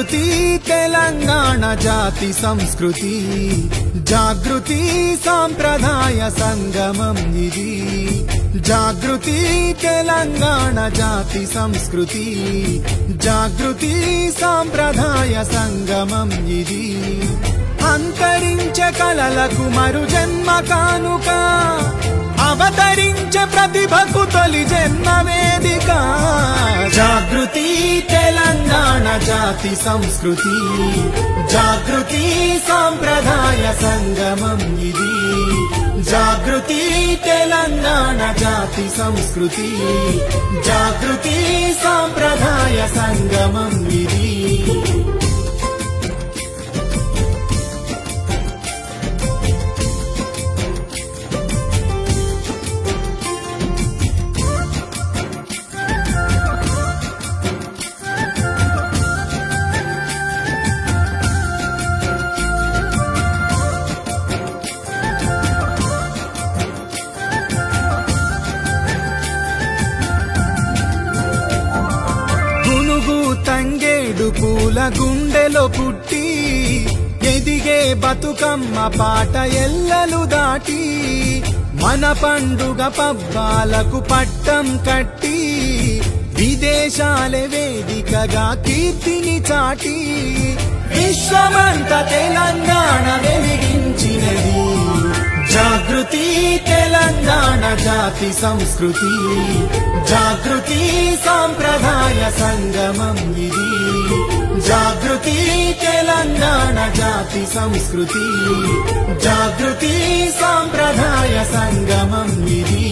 జాగృతి తెలంగాణ జాతి సంస్కృతి జాగృతి సాంప్రదాయ సంగమం ఇది జాగృతి తెలంగాణ జాతి సంస్కృతి జాగృతి సాంప్రదాయ సంగమం ఇది అంతరించే కలలకు మరు జన్మ కానుక అవతరించే ప్రతిభకు తొలి జన్మ వేదిక జాగృతి తెలంగాణ జాతి సంస్కృతి జాగృతి సాంప్రదాయ సంగమం ఇది జాగృతి తెలంగాణ జాతి సంస్కృతి జాగృతి సాంప్రదాయ సంగమం ఇది గునుగు తంగేడు పూల గుండెలో పుట్టి ఎదిగే బతుకమ్మ పాట ఎల్లలు దాటి మన పండుగ పబ్బాలకు పట్టం కట్టి విదేశాలే వేదికగా కీర్తిని చాటి విశ్వమంత తెలంగాణ వెలిగించినది జాగృతి తెలంగాణ జాతి సంస్కృతి జాగృతి సాంప్రదాయ సంగమం ఇది జాగృతి తెలంగాణ జాతి సంస్కృతి జాగృతి సాంప్రదాయ సంగమం ఇది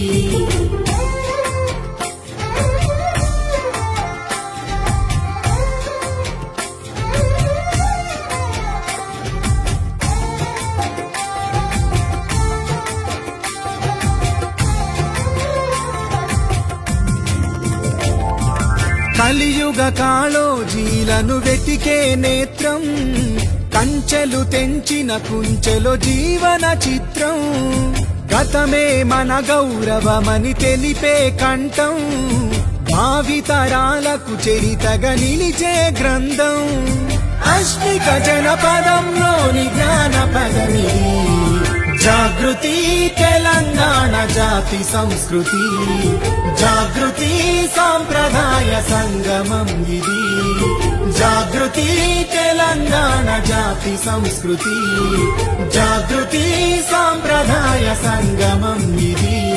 కలియుగ కాళోజీలను వెతికే నేత్రం కంచెలు తెంచిన కుంచెలో జీవన చిత్రం గతమే మన గౌరవమని తెలిపే కంఠం భావితరాలకు చరితగా నిలిచే గ్రంథం అష్టిక జనపదంలోని జ్ఞాన పదమిది జాగృతి తెలంగాణ జాతి సంస్కృతి జాగృతి సాంప్రదాయ సంగమం ఇది జాగృతి తెలంగాణ జాతి సంస్కృతి జాగృతి సాంప్రదాయ సంగమం ఇది